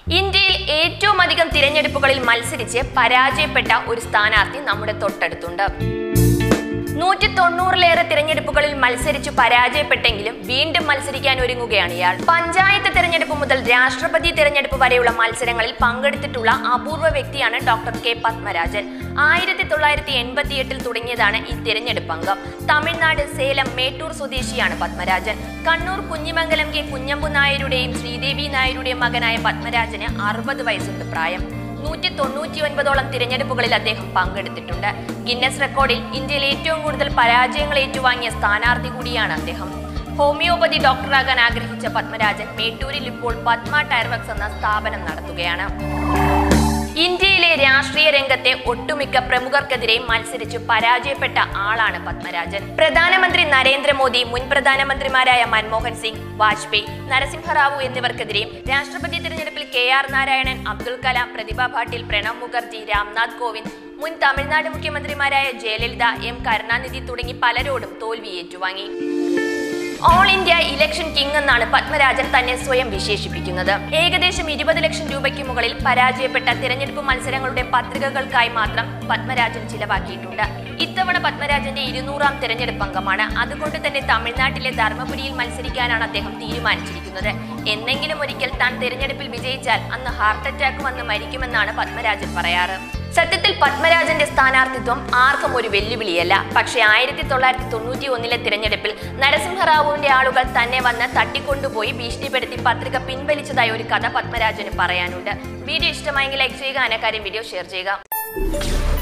ഇന്ത്യയിൽ ഏറ്റവും അധികം തിരഞ്ഞെടുപ്പുകളിൽ മത്സരിച്ച് പരാജയപ്പെട്ട ഒരു സ്ഥാനാർത്ഥി നമ്മുടെ തൊട്ടടുത്തുണ്ട് നൂറ്റി തൊണ്ണൂറിലേറെ തിരഞ്ഞെടുപ്പുകളിൽ മത്സരിച്ചു പരാജയപ്പെട്ടെങ്കിലും വീണ്ടും മത്സരിക്കാൻ ഒരുങ്ങുകയാണ് ഇയാൾ പഞ്ചായത്ത് തിരഞ്ഞെടുപ്പ് മുതൽ രാഷ്ട്രപതി തിരഞ്ഞെടുപ്പ് വരെയുള്ള മത്സരങ്ങളിൽ പങ്കെടുത്തിട്ടുള്ള അപൂർവ വ്യക്തിയാണ് ഡോക്ടർ കെ പത്മരാജൻ ആയിരത്തി തൊള്ളായിരത്തി എൺപത്തി എട്ടിൽ തുടങ്ങിയതാണ് ഈ തിരഞ്ഞെടുപ്പ് അംഗം തമിഴ്നാട് സേലം മേട്ടൂർ സ്വദേശിയാണ് പത്മരാജൻ കണ്ണൂർ കുഞ്ഞിമംഗലം കെ കുഞ്ഞമ്പു നായരുടെയും ശ്രീദേവി നായരുടെയും മകനായ പത്മരാജന് അറുപത് വയസ്സുണ്ട് പ്രായം നൂറ്റി തൊണ്ണൂറ്റി ഒൻപതോളം തിരഞ്ഞെടുപ്പുകളിൽ അദ്ദേഹം പങ്കെടുത്തിട്ടുണ്ട് ഗിന്നസ് റെക്കോർഡിൽ ഇന്ത്യയിൽ ഏറ്റവും കൂടുതൽ പരാജയങ്ങൾ ഏറ്റുവാങ്ങിയ സ്ഥാനാർത്ഥി കൂടിയാണ് അദ്ദേഹം ഹോമിയോപ്പതി ഡോക്ടറാകാൻ ആഗ്രഹിച്ച പത്മരാജൻ മേട്ടൂരിൽ ഇപ്പോൾ പത്മ ടയർവർക്സ് എന്ന സ്ഥാപനം നടത്തുകയാണ് ഇന്ത്യയിലെ രാഷ്ട്രീയ രംഗത്തെ ഒട്ടുമിക്ക പ്രമുഖർക്കെതിരെ മത്സരിച്ചു പരാജയപ്പെട്ട ആളാണ് പത്മരാജൻ പ്രധാനമന്ത്രി നരേന്ദ്രമോദി മുൻ പ്രധാനമന്ത്രിമാരായ മൻമോഹൻ സിംഗ് വാജ്പേയി നരസിംഹറാവു എന്നിവർക്കെതിരെയും രാഷ്ട്രപതി തിരഞ്ഞെടുപ്പിൽ കെ ആർ നാരായണൻ അബ്ദുൽ കലാം പ്രതിഭ പാട്ടീൽ പ്രണബ് മുഖർജി രാംനാഥ് കോവിന്ദ് മുൻ തമിഴ്നാട് മുഖ്യമന്ത്രിമാരായ ജയലളിത എം കരുണാനിധി തുടങ്ങി പലരോടും തോൽവി ഏറ്റുവാങ്ങി ഓൾ ഇന്ത്യ ഇലക്ഷൻ കിങ് എന്നാണ് പത്മരാജൻ തന്നെ സ്വയം വിശേഷിപ്പിക്കുന്നത് ഏകദേശം ഇരുപത് ലക്ഷം രൂപയ്ക്ക് മുകളിൽ പരാജയപ്പെട്ട തിരഞ്ഞെടുപ്പ് മത്സരങ്ങളുടെ പത്രികകൾക്കായി മാത്രം പത്മരാജൻ ചിലവാക്കിയിട്ടുണ്ട് ഇത്തവണ പത്മരാജന്റെ ഇരുന്നൂറാം തിരഞ്ഞെടുപ്പ് അംഗമാണ് അതുകൊണ്ട് തന്നെ തമിഴ്നാട്ടിലെ ധർമ്മപുരിയിൽ മത്സരിക്കാനാണ് അദ്ദേഹം തീരുമാനിച്ചിരിക്കുന്നത് എന്നെങ്കിലും ഒരിക്കൽ താൻ തിരഞ്ഞെടുപ്പിൽ വിജയിച്ചാൽ അന്ന് ഹാർട്ട് അറ്റാക്ക് വന്ന് മരിക്കുമെന്നാണ് പത്മരാജൻ പറയാറ് സത്യത്തിൽ പത്മരാജന്റെ സ്ഥാനാർത്ഥിത്വം ആർക്കും ഒരു വെല്ലുവിളിയല്ല പക്ഷേ ആയിരത്തി തൊള്ളായിരത്തി തൊണ്ണൂറ്റി ഒന്നിലെ തിരഞ്ഞെടുപ്പിൽ നരസിംഹറാവുവിന്റെ ആളുകൾ തന്നെ വന്ന് തട്ടിക്കൊണ്ടുപോയി ഭീഷണിപ്പെടുത്തി പത്രിക പിൻവലിച്ചതായി ഒരു കഥ പത്മരാജന് പറയാനുണ്ട് വീഡിയോ ഇഷ്ടമായെങ്കിൽ ലൈക്ക് ചെയ്യുക അനക്കാര്യം വീഡിയോ ഷെയർ ചെയ്യുക